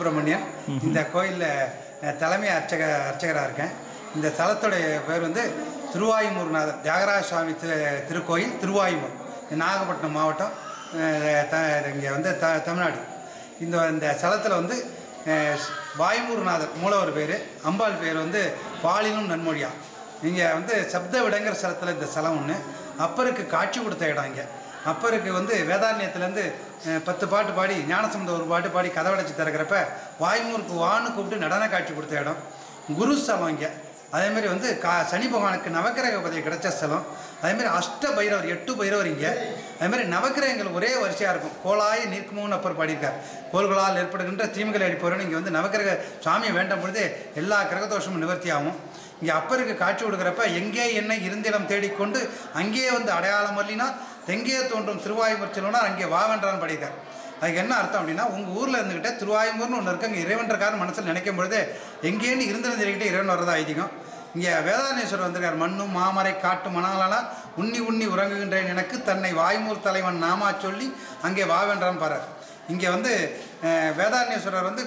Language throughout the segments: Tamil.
சுப்பிரமணியன் இந்த கோயிலில் தலைமை அர்ச்சக அர்ச்சகராக இருக்கேன் இந்த தலத்துடைய பேர் வந்து திருவாயுமூர்நாதர் தியாகராஜ சுவாமி திரு திருக்கோயில் திருவாயுமூர் நாகப்பட்டினம் மாவட்டம் அஹ், த இங்கே வந்து த தமிழ்நாடு இந்த இந்த ஸ்தலத்தில் வந்து அஹ், வாயுமூர்நாதர் மூலவர் பேர் அம்பாள் பேர் வந்து பாலினும் நன்மொழியா இங்கே வந்து சப்த விடங்கிற ஸ்தலத்தில் இந்த ஸ்தலம் ஒன்று அப்பருக்கு காட்சி கொடுத்த இடம் இங்கே அப்பருக்கு வந்து வேதாரண்யத்துலேருந்து அஹ், பத்து பாட்டு பாடி ஞானசம்பந்த ஒரு பாட்டு பாடி கதவடைச்சி திறக்கிறப்ப வாய்மூருக்கு வான்னு கூப்பிட்டு நடன காட்சி கொடுத்த இடம் குரு ஸ்தலம் இங்கே அதேமாதிரி வந்து கா சனி பகவானுக்கு நவக்கிரக பதவி கிடைச்ச ஸ்தலம் அதேமாதிரி அஷ்ட பைரவர் எட்டு பைரவர் இங்கே அதேமாதிரி நவக்கிரகங்கள் ஒரே வரிசையாக இருக்கும் கோலாய நீர்க்குமோன்னு அப்பர் பாடியிருக்கார் கோள்களால் ஏற்படுகின்ற தீமைகளை அடிப்பவர்கள் இங்கே வந்து நவக்கிரக சாமியை வேண்டும் பொழுது எல்லா கிரகதோஷமும் நிவர்த்தி ஆகும் இங்கே அப்பருக்கு காட்சி கொடுக்குறப்ப எங்கே என்ன இருந்திடம் தேடிக்கொண்டு அங்கேயே வந்து அடையாளம் வரலினா தெங்கே தோன்றும் திருவாயுமர் செல்வனார் அங்கே வாவென்றான் படித்தார் அதுக்கு என்ன அர்த்தம் அப்படின்னா உங்கள் ஊரில் இருந்துக்கிட்டே திருவாயுமூர்னு ஒன்று இருக்கு அங்கே இறைவன்றக்காரன் மனசில் நினைக்கும் பொழுது எங்கேன்னு இருந்திடம் தெரிவிக்கிட்டே இறைவன் வரதா ஐதீகம் இங்கே வேதானேஸ்வரர் வந்திருக்கார் மண்ணும் மாமரை காட்டு மணாலானா உண்ணி உண்ணி உறங்குகின்றேன் எனக்கு தன்னை வாய்மூர் தலைவன் நாமா சொல்லி அங்கே வாவென்றான் பாரு இங்கே வந்து அஹ், வேதாரண்யேஸ்வரர் வந்து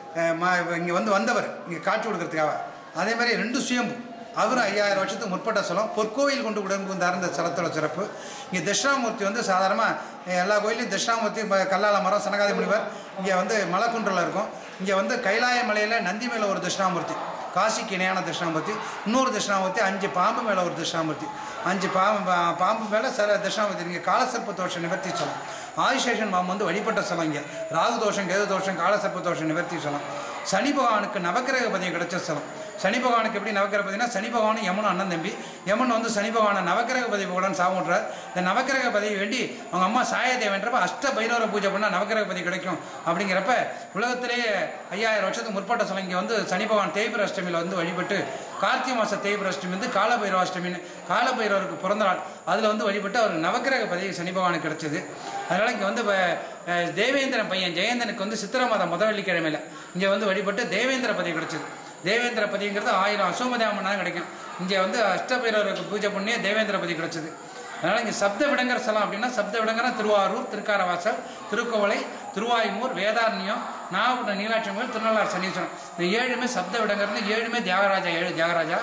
இங்கே வந்து வந்தவர் இங்கே காட்சி கொடுக்கறதுக்காக அதே மாதிரி ரெண்டு சுயம்பு அவரும் ஐயாயிரம் வருஷத்துக்கு முற்பட்ட ஸ்தலம் பொற்கோயில் கொண்டு உடம்புந்தார் இந்த ஸ்தலத்தோட சிறப்பு இங்கே தட்சிணாமூர்த்தி வந்து சாதாரணமாக எல்லா கோயிலையும் தட்சிணாமூர்த்தி ம- கல்லால மரம் சனகாதி முனிவர் இங்கே வந்து மலைக்குன்றில் இருக்கும் இங்கே வந்து கைலாய மலையில் நந்தி மேலே ஒரு தட்சிணாமூர்த்தி காசிக்கு இணையான தட்சிணாமூர்த்தி இன்னொரு தட்சிணாமூர்த்தி அஞ்சு பாம்பு மேலே ஒரு தட்சிணாமூர்த்தி அஞ்சு பாம்பு பா- பாம்பு மேலே சில தட்சிணாமூர்த்தி இங்கே காலசர்ப்ப தோஷம் நிவர்த்தி ஸ்தலம் ஆதிசேஷன் பாம்பு வந்து வழிபட்ட ஸ்தலம் இங்கே ராகு தோஷம் கேது தோஷம் காலசர்ப்ப தோஷம் நிவர்த்தி ஸ்தலம் சனி பகவானுக்கு நவக்கிரக பதியம் கிடைச்ச ஸ்தலம் சனி பகவானுக்கு எப்படி நவக்கிரக பதினா சனி பகவானும் யமனும் அண்ணன் தம்பி யமன் வந்து சனி பகவானை நவக்கிரக பதிவுடன் சாப்பிட்றார் இந்த நவக்கிரக பதவி வேண்டி அவங்க அம்மா சாயதேவன்றப்ப அஷ்ட பைரவரை பூஜை பண்ணால் நவக்கிரக பதவி கிடைக்கும் அப்படிங்கிறப்ப உலகத்திலேயே ஐயாயிரம் வருஷத்துக்கு முற்பட்ட சில இங்கே வந்து சனி பகவான் தேய்பிர அஷ்டமியில் வந்து வழிபட்டு கார்த்திகை மாத தேய்பிர அஷ்டமி வந்து காலபைரவ அஷ்டமின்னு காலபைரவருக்கு பிறந்த நாள் அதில் வந்து வழிபட்டு அவருக்கு நவக்கிரக பதவி சனி பகவானுக்கு கிடைச்சது அதனால் இங்கே வந்து இப்போ அஹ், தேவேந்திரன் பையன் ஜெயந்தனுக்கு வந்து சித்திரை மாதம் முத வெள்ளிக்கிழமையில் இங்கே வந்து வழிபட்டு தேவேந்திர பதவி கிடைச்சது தேவேந்திர பதிங்கிறது ஆயிரம் அசோமதாமனா கிடைக்கும் இங்கே வந்து அஷ்டபைரவருக்கு பூஜை பண்ணி தேவேந்திர பதி கிடைச்சது அதனால் இங்கே சப்த விடங்கர ஸ்தலம் அப்படின்னா சப்த விடங்கர திருவாரூர் திருக்காரவாசல் திருக்கோவலை திருவாயுமூர் வேதாரண்யம் நாகப்பட்டினம் நீலாட்சி கோயில் திருநள்ளார் சனீஸ்வரம் இந்த ஏழுமே சப்த விடங்கர்னு ஏழுமே தியாகராஜா ஏழு தியாகராஜா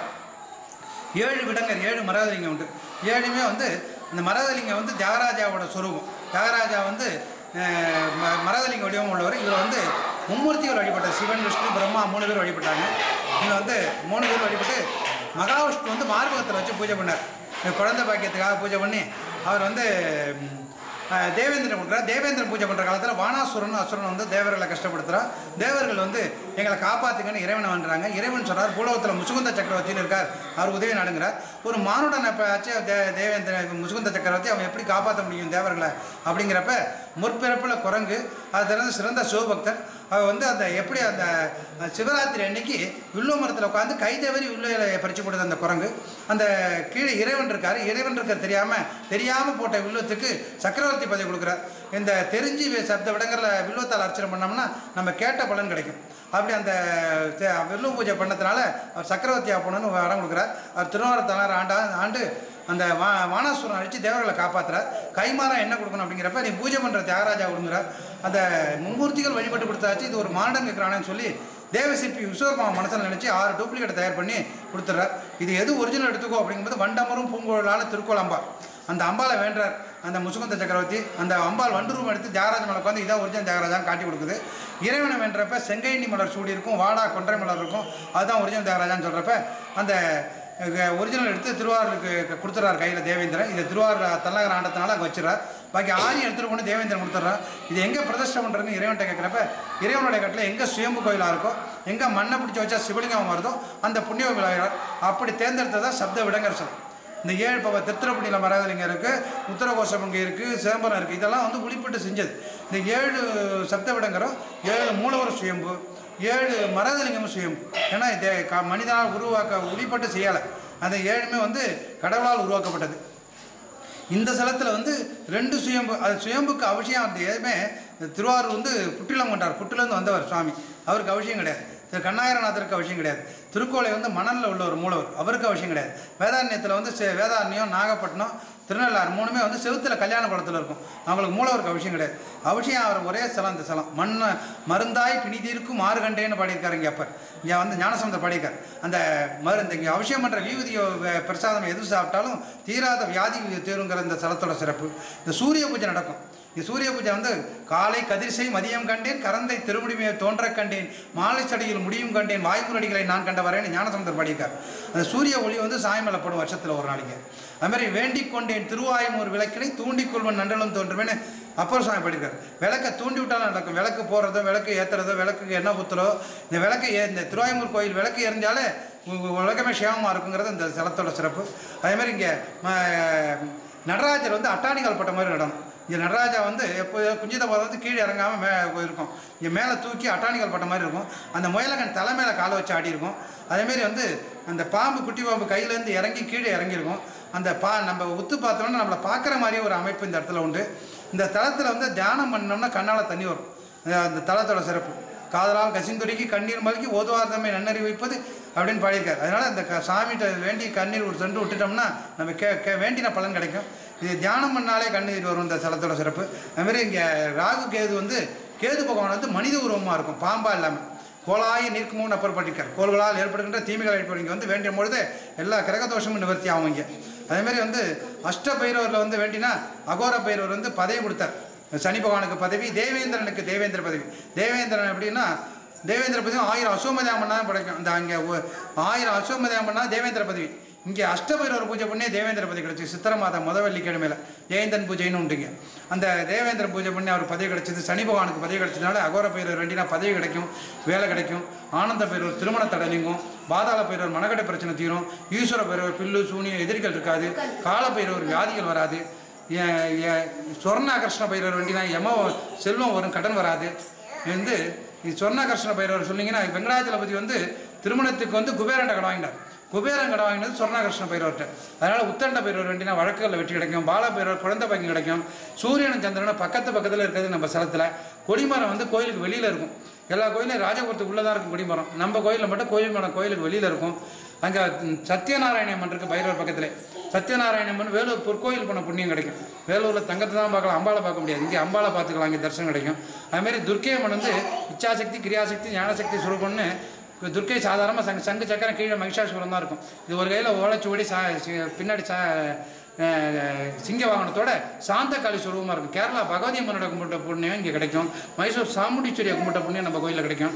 ஏழு விடங்கர் ஏழு மரதலிங்கம் உண்டு ஏழுமே வந்து இந்த மரதலிங்கம் வந்து தியாகராஜாவோட சொரூபம் தியாகராஜா வந்து அஹ், ம- மரதலிங்க வடிவம் உள்ளவர் இவர் வந்து மும்மூர்த்திகள் வழிபட்ட சிவன் விஷ்ணு பிரம்மா மூணு பேர் வழிபட்டாங்க இவர் வந்து மூணு பேர் வழிபட்டு மகாவிஷ்ணு வந்து மார்பகத்தில் வச்சு பூஜை பண்ணார் இந்த குழந்தை பாக்கியத்துக்காக பூஜை பண்ணி அவர் வந்து ம், அஹ், தேவேந்திரன் கொடுக்குறார் தேவேந்திரன் பூஜை பண்ணுற காலத்தில் வானாசுரன் அசுரன் வந்து தேவர்களை கஷ்டப்படுத்துறா தேவர்கள் வந்து எங்களை காப்பாத்துங்கன்னு இறைவனை வந்துறாங்க இறைவன் சொல்றார் பூலோகத்தில் முசுகுந்த சக்கரவர்த்தின்னு இருக்கார் அவர் உதவி நாடுங்கிறார் ஒரு மானுடன் அப்போ ஆச்சு தே தேவேந்திரன் முசுகுந்த சக்கரவர்த்தி அவன் எப்படி காப்பாற்ற முடியும் தேவர்களை அப்படிங்கிறப்ப முற்பிறப்பில் குரங்கு அது திறந்து சிறந்த சிவபக்தர் அவர் வந்து அந்த எப்படி அந்த அஹ், சிவராத்திரி அன்னைக்கு வில்லு மரத்தில் உட்காந்து கை தவறி வில்லுகளை பறிச்சு கொடுத்த அந்த குரங்கு அந்த கீழே இறைவன் இருக்காரு இறைவன் இருக்கார் தெரியாம தெரியாம போட்ட வில்லுவத்துக்கு சக்கரவர்த்தி பதவி கொடுக்குறார் இந்த தெரிஞ்சு வே- சப்த விடங்கள்ல வில்லுவத்தால் அர்ச்சனை பண்ணோம்னா நம்ம கேட்ட பலன் கிடைக்கும் அப்படி அந்த தே- வில்லு பூஜை பண்ணதுனால அவர் சக்கரவர்த்தி ஆப்பணும்னு வரம் கொடுக்குறார் அவர் திருவாரூர் ஆண்டா ஆண்டு அந்த வா வானாசுரன் அழிச்சு தேவர்களை காப்பாத்துறார் கைமாறா என்ன கொடுக்கணும் அப்படிங்கிறப்ப நீ பூஜை பண்ணுற தியாகராஜா கொடுங்கிறார் அந்த மும்மூர்த்திகள் வழிபட்டு கொடுத்தாச்சு இது ஒரு மாடன் கேட்குறானேன்னு சொல்லி தேவசிற்பி விஸ்வகர்மா மனசில் நினச்சி ஆறு டூப்ளிகேட் தயார் பண்ணி கொடுத்துட்றார் இது எது ஒரிஜினல் எடுத்துக்கோ அப்படிங்கும்போது வண்டமரும் பூங்கோளால் திருக்கோள் அம்பாள் அந்த அம்பாளை வேண்டார் அந்த முசுகுந்த சக்கரவர்த்தி அந்த அம்பாள் வண்டுருவம் எடுத்து தியாகராஜ மலை உட்காந்து இதான் ஒரிஜினல் தியாகராஜான்னு காட்டி கொடுக்குது இறைவனை வேண்டப்ப செங்கைனி மலர் சூடி இருக்கும் வாடா கொன்றை மலர் இருக்கும் அதுதான் ஒரிஜினல் தியாகராஜான்னு சொல்கிறப்ப அந்த ஒரிஜினல் எடுத்து திருவாரூருக்கு கொடுத்துறாரு கையில் தேவேந்திரன் இதை திருவாரூர் தல்லகர் ஆண்டத்தினால அங்கே வச்சிடறார் பாக்கி ஆணி எடுத்துகிட்டு கொண்டு தேவேந்திரன் கொடுத்துட்றான் இது எங்கே பிரதிஷ்டை பண்ணுறதுன்னு இறைவன்கிட்ட கேட்குறப்ப இறைவனுடைய கட்டில் எங்கே சுயம்பு கோயிலாக இருக்கோ எங்கே மண்ணை பிடிச்சி வச்சா சிவலிங்கம் வருதோ அந்த புண்ணிய கோயிலாக அப்படி தேர்ந்தெடுத்ததான் சப்த விடங்கர் இந்த ஏழு இப்போ திருத்திரப்பட்டியில் மரகலிங்கம் இருக்குது உத்தரகோஷம் இங்கே இருக்குது சிதம்பரம் இருக்குது இதெல்லாம் வந்து உளிப்பிட்டு செஞ்சது இந்த ஏழு சப்த விடங்கரும் ஏழு மூலவர் சுயம்பு ஏழு மரகலிங்கமும் சுயம்பு ஏன்னா இது க மனிதனால் உருவாக்க உளிப்பட்டு செய்யலை அந்த ஏழுமே வந்து கடவுளால் உருவாக்கப்பட்டது இந்த ஸ்தலத்தில் வந்து ரெண்டு சுயம்பு அது சுயம்புக்கு அவசியம் அந்த எதுவுமே திருவாரூர் வந்து புட்டிலம் கொண்டார் புட்டிலேருந்து வந்தவர் சுவாமி அவருக்கு அவசியம் கிடையாது இது கண்ணாயிரநாதருக்கு அவசியம் கிடையாது திருக்கோளை வந்து மணலில் உள்ள ஒரு மூலவர் அவருக்கு அவசியம் கிடையாது வேதாரண்யத்தில் வந்து செ- வேதாரண்யம் நாகப்பட்டினம் திருநள்ளாறு மூணுமே வந்து செவுத்தில் கல்யாண படத்தில் இருக்கும் அவங்களுக்கு மூலவருக்கு அவசியம் கிடையாது அவசியம் அவர் ஒரே ஸ்தலம் இந்த ஸ்தலம் மண் மருந்தாய் பிணிதீர்க்கும் மாறு கண்டேன்னு பாடியிருக்காரு இங்கே அப்பர் இங்கே வந்து ஞானசமுதர் பாடியிருக்கார் அந்த மருந்து இங்கே அவசியம் பண்ணுற வியூதியோ வே- பிரசாதம் எது சாப்பிட்டாலும் தீராத வியாதி தீருங்கிற இந்த ஸ்தலத்தோட சிறப்பு இந்த சூரிய பூஜை நடக்கும் இந்த சூரிய பூஜை வந்து காலை கதிர்சை மதியம் கண்டேன் கரந்தை திருமுடிமையை தோன்றக் கண்டேன் மாலை சடையில் முடியும் கண்டேன் வாய்முரடிகளை நான் கண்ட வரேன்னு ஞானசமுதர் பாடியிருக்கார் அந்த சூரிய ஒளி வந்து சாயமலப்படும் வருஷத்தில் ஒரு நாளைக்கு அது மாதிரி வேண்டிக் கொண்டேன் திருவாயுமூர் விளக்கினை தூண்டிக் கொள்வன் நண்டலும் தோன்றுவேன்னு அப்பர் சாமி படிக்கிறார் விளக்கை தூண்டி விட்டாலும் நடக்கும் விளக்கு போடுறதோ விளக்கு ஏற்றுறதோ விளக்குக்கு எண்ணெய் ஊற்றுறோ இந்த விளக்கு ஏ- இந்த திருவாயுமூர் கோயில் விளக்கு எரிஞ்சாலே உ- உ- உலகமே சேமமாக இருக்குங்கிறது இந்த ஸ்தலத்தோட சிறப்பு அதே மாதிரி இங்கே நடராஜர் வந்து அட்டாணிகள் பட்ட மாதிரி நடனம் இங்கே நடராஜா வந்து எப்போ குஞ்சித போதை வந்து கீழே இறங்காமல் மே இருக்கும் இங்கே மேலே தூக்கி அட்டாணிகள் பட்ட மாதிரி இருக்கும் அந்த முயலகன் தலை மேலே காலை வச்சு ஆடி இருக்கும் அதேமாரி வந்து அந்த பாம்பு குட்டி பாம்பு கையிலேருந்து இறங்கி கீழே இறங்கியிருக்கும் அந்த பா நம்ம உத்து பார்த்தோம்னா நம்மளை பார்க்குற மாதிரியே ஒரு அமைப்பு இந்த இடத்துல உண்டு இந்த தளத்தில் வந்து தியானம் பண்ணோம்னா கண்ணால் தண்ணி வரும் அஹ் அந்த தளத்தோட சிறப்பு காதலால் கசிந்துருக்கி கண்ணீர் மல்கி ஓதுவார் தம்மை நன்னறி வைப்பது அப்படின்னு பாடியிருக்காரு அதனால் இந்த க சாமிகிட்ட வேண்டி கண்ணீர் ஒரு சென்று விட்டுட்டோம்னா நம்ம கே கே வேண்டின பலன் கிடைக்கும் இது தியானம் பண்ணாலே கண்ணீர் வரும் இந்த ஸ்தலத்தோட சிறப்பு அதுமாரி இங்கே ராகு கேது வந்து கேது பகவான் வந்து மனித உருவமாக இருக்கும் பாம்பா இல்லாமல் கோலாய நிற்குமோன்னு அப்புறம் பண்ணியிருக்கார் கோள்களால் ஏற்படுகின்ற தீமைகள் ஏற்படும் இங்கே வந்து வேண்டிய பொழுது எல்லா கிரகதோஷமும் நிவர்த்தி ஆகும் இங்கே அதேமாரி வந்து அஷ்ட பைரவரில் வந்து வேண்டினா அகோர பைரவர் வந்து பதவி கொடுத்தார் சனி பகவானுக்கு பதவி தேவேந்திரனுக்கு தேவேந்திர பதவி தேவேந்திரன் எப்படின்னா தேவேந்திர பதவி ஆயிரம் அஸ்வமதியாம் பண்ணா தான் கிடைக்கும் இந்த அங்கே ஒ- ஆயிரம் அஸ்வமதியாம் பண்ணா தேவேந்திர பதவி இங்கே அஷ்டபைரவர் பூஜை பண்ணி தேவேந்திர பதவி கிடைச்சி சித்திர மாதம் முத வெள்ளிக்கிழமையில ஜெயந்தன் பூஜைன்னு உண்டுங்க அந்த தேவேந்திர பூஜை பண்ணி அவர் பதவி கிடைச்சது சனி பகவானுக்கு பதவி கிடைச்சதுனால அகோர பைரவர் வேண்டினா பதவி கிடைக்கும் வேலை கிடைக்கும் ஆனந்த பைரவர் திருமண தடை நீங்கும் பாதாள பைரவர் மனக்கடை பிரச்சனை தீரும் ஈஸ்வர பைரவர் பில்லு சூனியம் எதிரிகள் இருக்காது கால பைரவர் வியாதிகள் வராது ஏ- ஏ- சொர்ணாகர்ஷ்ண பைரவர் வேண்டினா யம செல்வம் வரும் கடன் வராது வந்து இது சொர்ணாகர்ஷ்ண பைரவர் சொன்னீங்கன்னா வெங்கடாச்சலபதி வந்து திருமணத்துக்கு வந்து குபேரண்ட கடன் வாங்கினார் குபேரன் கடன் வாங்கினது சொர்ணாகர்ஷ்ண பைரவர்கிட்ட அதனால் உத்தண்ட பைரவர் வேண்டினா வழக்குகளில் வெற்றி கிடைக்கும் பால பைரவர் குழந்தை பாக்கியம் கிடைக்கும் சூரியனும் சந்திரனும் பக்கத்து பக்கத்தில் இருக்கிறது நம்ம ஸ்தலத்தில் கொடிமரம் வந்து கோயிலுக்கு வெளியில் இருக்கும் எல்லா கோயிலும் ராஜபுரத்துக்கு உள்ளே தான் இருக்கும் கொடிமரம் நம்ம கோயிலில் மட்டும் கோயில் மரம் கோயிலுக்கு வெளியில் இருக்கும் அங்கே சத்யநாராயணம்மன் இருக்கு பைரவர் பக்கத்தில் சத்யநாராயணம்மன் வேலூர் பொற்கோயில் பண்ண புண்ணியம் கிடைக்கும் வேலூரில் தங்கத்தை தான் பார்க்கலாம் அம்பாளை பார்க்க முடியாது இங்கே அம்பாளை பார்த்துக்கலாம் இங்கே தரிசனம் கிடைக்கும் அதுமாரி துர்க்கை அம்மன் வந்து இச்சாசக்தி கிரியாசக்தி ஞானசக்தி சுரூபம்னு இப்ப துர்க்கை சாதாரணமாக சங்கு சங்கு சக்கரம் கீழே மகிஷாசுரம் தான் இருக்கும் இது ஒரு கையில் ஓலைச்சுவடி சா சி- பின்னாடி சா அஹ், சிங்க வாகனத்தோட சாந்த காளி சுரூபமாக இருக்கும் கேரளா பகவதி அம்மனோட கும்பிட்ட புண்ணியம் இங்கே கிடைக்கும் மைசூர் சாமுண்டீஸ்வரியை கும்பிட்ட புண்ணியம் நம்ம கோயிலில் கிடைக்கும்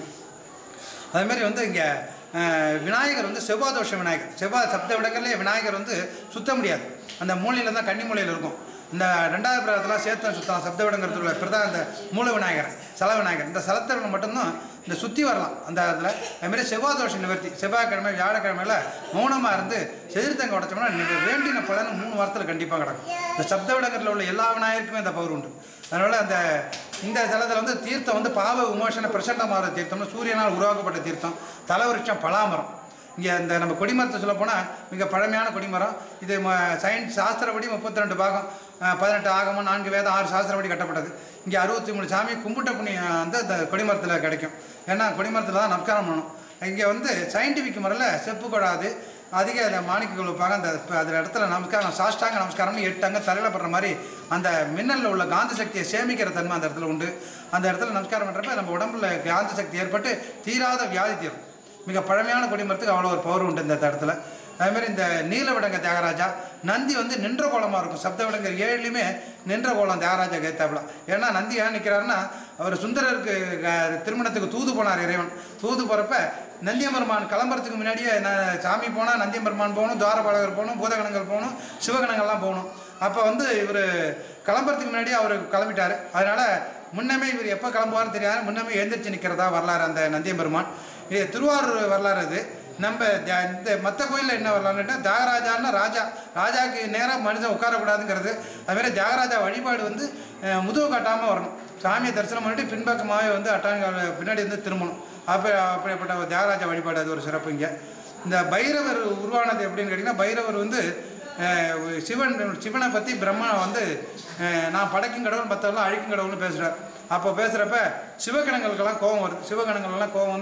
அதே மாதிரி வந்து இங்கே விநாயகர் வந்து செவ்வாதோஷ விநாயகர் செவ்வாய் சப்த விடங்கள்லேயே விநாயகர் வந்து சுத்த முடியாது அந்த மூலையில் தான் கன்னி மூலையில் இருக்கும் இந்த ரெண்டாவது பிரதத்தில் சேர்த்து சுத்தம் சப்த விடங்கிறதுல பிரதான் இந்த மூல விநாயகர் சல விநாயகர் இந்த சலத்தில் மட்டும்தான் இந்த சுற்றி வரலாம் அந்த இதில் அதுமாரி செவ்வாதோஷ நிவர்த்தி செவ்வாய்க்கிழமை வியாழக்கிழமையில மௌனமாக இருந்து செதிர்த்தங்க உடைச்சோம்னா நீங்க வேண்டின பலன் மூணு வாரத்தில் கண்டிப்பாக கிடக்கும் இந்த சப்த விடங்கரில் உள்ள எல்லா விநாயகருக்குமே இந்த பவர் உண்டு அதனால் அந்த இந்த தலத்தில் வந்து தீர்த்தம் வந்து பாவ விமோசன பிரசண்டமான தீர்த்தம்னு சூரியனால் உருவாக்கப்பட்ட தீர்த்தம் தலவருஷம் பலாமரம் இங்கே இந்த நம்ம கொடிமரத்தை சொல்ல போனால் மிக பழமையான கொடிமரம் இது ம- சயின்ஸ் சாஸ்திரப்படி முப்பத்தி ரெண்டு பாகம் அஹ், பதினெட்டு ஆகமம் நான்கு வேதம் ஆறு சாஸ்திரப்படி கட்டப்பட்டது இங்கே அறுபத்தி மூணு சாமி கும்பிட்ட புண்ணியம் வந்து இந்த கொடிமரத்தில் கிடைக்கும் ஏன்னா கொடிமரத்தில் தான் நமஸ்காரம் பண்ணணும் இங்கே வந்து சயின்டிஃபிக் முறையில் செப்பு கொடாது அதிக அந்த மாணிக்கங்கள் வைப்பாங்க அந்த இப்போ அதில் இடத்துல நமஸ்காரம் சாஷ்டாங்க நமஸ்காரம்னு எட்டு அங்க தரையில் படுற மாதிரி அந்த மின்னலில் உள்ள காந்த சக்தியை சேமிக்கிற தன்மை அந்த இடத்துல உண்டு அந்த இடத்துல நமஸ்காரம் பண்ணுறப்ப நம்ம உடம்புல காந்த சக்தி ஏற்பட்டு தீராத வியாதி தீரும் மிக பழமையான கொடிமரத்துக்கு அவ்வளோ ஒரு பவர் உண்டு இந்த இடத்துல அதேமாதிரி இந்த நீலவிடங்க தியாகராஜா நந்தி வந்து நின்ற கோலமாக இருக்கும் சப்த விடங்கர் ஏழுலையுமே நின்ற கோலம் தியாகராஜா கேத்தாப்புல ஏன்னா நந்தி ஏன் நிற்கிறாருன்னா அவர் சுந்தரருக்கு அஹ், திருமணத்துக்கு தூது போனார் இறைவன் தூது போகிறப்ப நந்தியம்பெருமான் கிளம்புறதுக்கு முன்னாடியே நான் சாமி போனால் நந்தியம்பெருமான் போகணும் துவாரபாலகர் போகணும் பூதகணங்கள் போகணும் சிவகணங்கள்லாம் போகணும் அப்போ வந்து இவர் கிளம்புறதுக்கு முன்னாடியே அவர் கிளம்பிட்டார் அதனால் முன்னமே இவர் எப்போ கிளம்புவார்னு தெரியாது முன்னமே எழுந்திரிச்சு நிற்கிறதா வரலாறு அந்த நந்தியம்பெருமான் இது திருவாரூர் வரலாறு இது நம்ம த- இந்த மற்ற கோயிலில் என்ன வரலாறுன்னா தியாகராஜான்னா ராஜா ராஜாக்கு நேராக மனுஷன் உட்காரக்கூடாதுங்கிறது அதுமாரி தியாகராஜா வழிபாடு வந்து அஹ், முதுகு காட்டாமல் வரணும் சாமியை தரிசனம் பண்ணிட்டு பின்பக்கமாகவே வந்து அட்டாங்க பின்னாடி வந்து திரும்பணும் அப்போ அப்படிப்பட்ட ஒரு தியாகராஜா வழிபாடு அது ஒரு சிறப்பு இங்கே இந்த பைரவர் உருவானது எப்படின்னு கேட்டிங்கன்னா பைரவர் வந்து அஹ், சிவன் சிவனை பற்றி பிரம்மா வந்து அஹ், நான் படைக்கும் கடவுள் மற்றவெல்லாம் அழிக்கும் கடவுள்னு பேசுகிறார் அப்போ பேசுகிறப்ப சிவகணங்களுக்கெல்லாம் கோபம் வருது சிவகணங்கள்லாம் கோபம் வந்து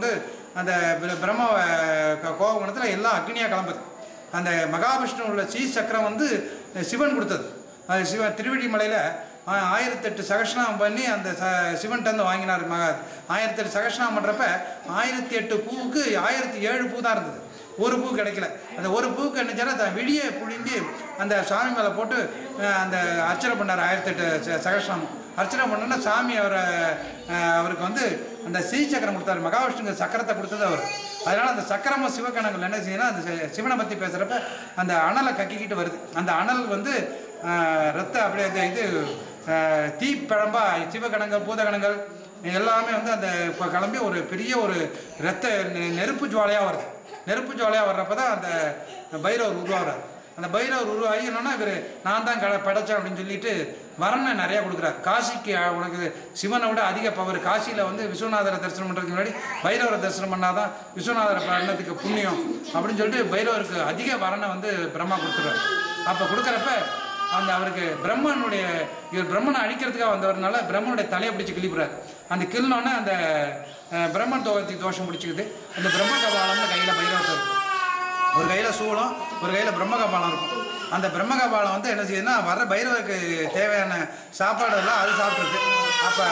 அந்த பிர- பிரம்ம அஹ், கோபகுணத்தில் எல்லாம் அக்னியாக கிளம்புது அந்த மகாவிஷ்ணு உள்ள சீ சக்கரம் வந்து சிவன் கொடுத்தது அது சிவன் திருவடிமலையில் ஆயிரத்தெட்டு சகஸ்நாமம் பண்ணி அந்த ச சிவன்கிட்ட வாங்கினார் மகா ஆயிரத்தெட்டு சகஸ்நாமம் பண்ணுறப்ப ஆயிரத்தி எட்டு பூவுக்கு ஆயிரத்தி ஏழு பூ தான் இருந்தது ஒரு பூ கிடைக்கல அந்த ஒரு பூவுக்கு என்ன செய்யறா, அந்த விடியை புழிஞ்சு அந்த சாமி மேலே போட்டு அஹ், அந்த அர்ச்சனை பண்ணார் ஆயிரத்தெட்டு ச- சகஸ்நாமம் அர்ச்சனை பண்ணோன்னா சாமி அவரை அஹ், அவருக்கு வந்து அந்த ஸ்ரீ சக்கரம் கொடுத்தாரு மகாவிஷ்ணுக்கு சக்கரத்தை கொடுத்தது அவர் அதனால் அந்த சக்கரம சிவகணங்கள் என்ன செய்யணும் அந்த சி- சிவனை பற்றி பேசுகிறப்ப அந்த அனலை கக்கிக்கிட்டு வருது அந்த அனல் வந்து அஹ், ரத்த அப்படியே இது இது அஹ், தீப்பிழம்பா சிவகணங்கள் பூதகணங்கள் எல்லாமே வந்து அந்த இப்போ கிளம்பி ஒரு பெரிய ஒரு ரத்த நெ- நெருப்பு ஜுவாலையாக வருது நெருப்பு ஜுவாலையாக வர்றப்ப தான் அந்த பைரவர் உருவாகிறார் அந்த பைரவர் உருவாகி என்னன்னா இவர் நான் தான் கட படைச்சேன் அப்படின்னு சொல்லிட்டு வரனை நிறையா கொடுக்குறாரு காசிக்கு அஹ், உனக்கு சிவனை விட அதிக பவர் காசியில் வந்து விஸ்வநாதரை தரிசனம் பண்ணுறதுக்கு முன்னாடி பைரவரை தரிசனம் பண்ணாதான் விஸ்வநாதரை பண்ணதுக்கு புண்ணியம் அப்படின்னு சொல்லிட்டு பைரவருக்கு அதிக வரனை வந்து பிரம்மா கொடுத்துருவார் அப்போ கொடுக்குறப்ப அந்த அவருக்கு பிரம்மனுடைய இவர் பிரம்மனை அழிக்கிறதுக்காக வந்தவர்னால பிரம்மனுடைய தலையை பிடிச்சி கிளிப்புறாரு அந்த கிள்னோடனே அந்த அஹ், பிரம்மன் தோகத்தி தோஷம் பிடிச்சிக்குது அந்த பிரம்ம கபாலம்னு கையில் பைரவத்தை ஒரு கையில் சூளம் ஒரு கையில் பிரம்ம கபாலம் இருக்கும் அந்த பிரம்ம கபாலம் வந்து என்ன செய்யுதுன்னா வர்ற பைரவருக்கு தேவையான சாப்பாடு எல்லாம் அது சாப்பிட்ருக்கு அப்போ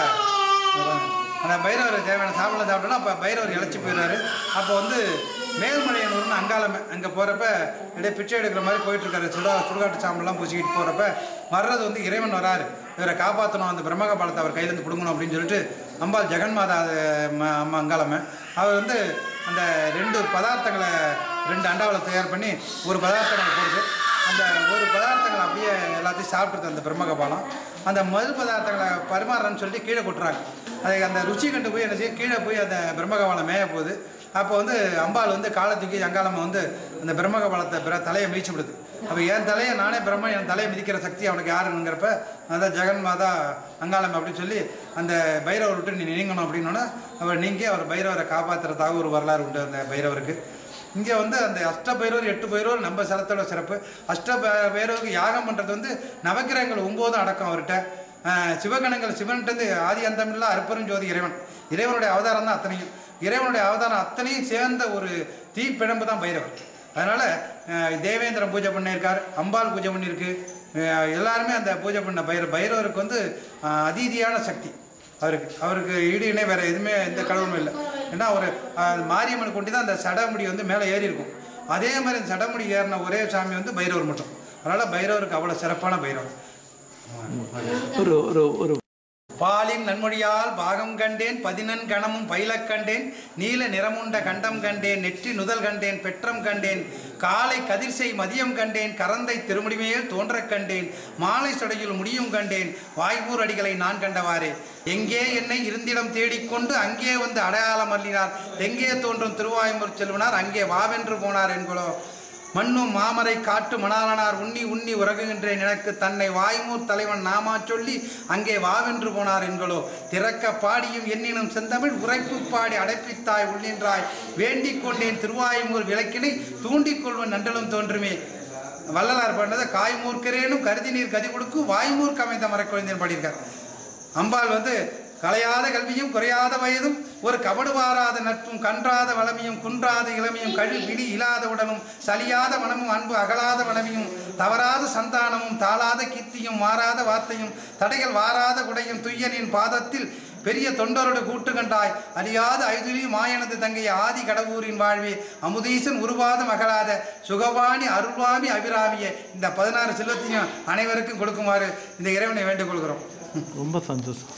அந்த பைரவருக்கு தேவையான சாப்பாடு சாப்பிட்டோன்னா அப்போ பைரவர் இழைச்சி போயிடுறாரு அப்போ வந்து மேல்மலையனூர்னு அங்காளமே அங்கே போகிறப்ப அப்படியே பிச்சை எடுக்கிற மாதிரி போயிட்டுருக்காரு சுடா சுடுகாட்டு சாம்பல்லாம் பூசிக்கிட்டு போகிறப்ப வர்றது வந்து இறைவன் வராரு இவரை காப்பாற்றணும் அந்த பிரம்ம கபாலத்தை அவர் கையிலேருந்து பிடுங்கணும் அப்படின்னு சொல்லிட்டு அம்பாள் ஜெகன்மாதா அஹ், ம- அம்மா அங்காளமே அவர் வந்து அந்த ரெண்டு பதார்த்தங்களை ரெண்டு அண்டாவில் தயார் பண்ணி ஒரு பதார்த்தங்களை போடுது அந்த ஒரு பதார்த்தங்களை அப்படியே எல்லாத்தையும் சாப்பிட்ருது அந்த பிரம்ம கபாலம் அந்த மது பதார்த்தங்களை பரிமாறுறேன்னு சொல்லிட்டு கீழே கொட்டுறாங்க அதை அந்த ருச்சி கண்டு போய் என்ன செய்யும் கீழே போய் அந்த பிரம்ம கபாலம் மேய போகுது அப்போ வந்து அம்பாள் வந்து காலை தூக்கி அங்காளம்மா வந்து அந்த பிரம்ம கபாலத்தை பிற தலையை மிதிச்சு விடுது அப்போ என் தலையை நானே பிரம்ம என் தலையை மிதிக்கிற சக்தி அவனுக்கு யாருங்கிறப்ப அதான் ஜெகன் மாதா அங்காளம் அப்படின்னு சொல்லி அந்த பைரவர் விட்டு நீ நீங்கணும் அப்படின்னோன்னா அவர் நீங்கி அவர் பைரவரை காப்பாற்றுறதாக ஒரு வரலாறு உண்டு அந்த பைரவருக்கு இங்கே வந்து அந்த அஷ்ட பைரவர் எட்டு பைரவர் நம்ம ஸ்தலத்தோட சிறப்பு அஷ்ட பை- பைரவருக்கு யாகம் பண்ணுறது வந்து நவக்கிரகங்கள் ஒம்போதும் அடக்கம் அவர்கிட்ட ஆஹ் சிவகணங்கள் சிவன்கிட்ட ஆதி அந்தமில்லா அற்பரும் ஜோதி இறைவன் இறைவனுடைய அவதாரம் தான் அத்தனையும் இறைவனுடைய அவதாரம் அத்தனையும் சேர்ந்த ஒரு தீப்பிழம்பு தான் பைரவர் அதனால் தேவேந்திரன் பூஜை பண்ணியிருக்கார் அம்பாள் பூஜை பண்ணியிருக்கு ஆஹ் எல்லாருமே அந்த பூஜை பண்ண பைர பைரவருக்கு வந்து ஆஹ் அதீதியான சக்தி அவருக்கு அவருக்கு ஈடு இணை வேற எதுவுமே எந்த கடவுளும் இல்லை ஏன்னா ஒரு ஆஹ் மாரியம்மன் கொண்டு தான் அந்த சடமுடி வந்து மேலே ஏறி இருக்கும் அதே மாதிரி அந்த சடமுடி ஏறின ஒரே சாமி வந்து பைரவர் மட்டும் அதனால் பைரவருக்கு அவ்வளோ சிறப்பான பைரவர் ஒரு ஒரு ஒரு பாலின் நன்மொழியால் பாகம் கண்டேன் பதினன் கணமும் பயிலக் கண்டேன் நீல நிறமுண்ட கண்டம் கண்டேன் நெற்றி நுதல் கண்டேன் பெற்றம் கண்டேன் காலை கதிர்செய் மதியம் கண்டேன் கரந்தை திருமுடிமேல் தோன்றக் கண்டேன் மாலை சொடையில் முடியும் கண்டேன் வாய்மூர் அடிகளை நான் கண்டவாறே எங்கே என்னை இருந்திடம் தேடிக்கொண்டு அங்கே வந்து அடையாளம் அள்ளினார் எங்கே தோன்றும் திருவாய்மூர் செல்வனார் அங்கே வாவென்று போனார் என்கொலோ மண்ணும் மாமரை காட்டு மணாலனார் உண்ணி உண்ணி உறகுகின்றேன் எனக்கு தன்னை வாய்மூர் தலைவன் நாமா சொல்லி அங்கே வாவென்று போனார் என்களோ திறக்க பாடியும் எண்ணினும் செந்தமிழ் உரைப்பு பாடி அடைப்பித்தாய் உள்ளின்றாய் வேண்டிக் கொண்டேன் திருவாய்மூர் விளக்கினை தூண்டிக் கொள்வன் நண்டலும் தோன்றுமே வள்ளலார் பண்ணதை காய்மூர்க்கிறேனும் கருதி நீர் கதி கொடுக்கும் வாய்மூர்க்கு அமைந்த மரக்குழந்தைன்னு பாடியிருக்கார் அம்பாள் வந்து கலையாத கல்வியும் குறையாத வயதும் ஒரு கபடு வாராத நட்பும் கன்றாத வளமையும் குன்றாத இளமையும் கழு பிடி இல்லாத உடலும் சலியாத மனமும் அன்பு அகலாத வளமையும் தவறாத சந்தானமும் தாளாத கீர்த்தியும் மாறாத வார்த்தையும் தடைகள் வாராத குடையும் துய்யனின் பாதத்தில் பெரிய தொண்டரோடு கூட்டு கண்டாய் அறியாத ஐதுலி மாயனது தங்கைய ஆதி கடவுரின் வாழ்வே அமுதீசன் உருவாத மகளாத சுகவாணி அருள்வாமி அபிராமிய இந்த பதினாறு செல்வத்தையும் அனைவருக்கும் கொடுக்குமாறு இந்த இறைவனை வேண்டிக் கொள்கிறோம் ரொம்ப சந்தோஷம்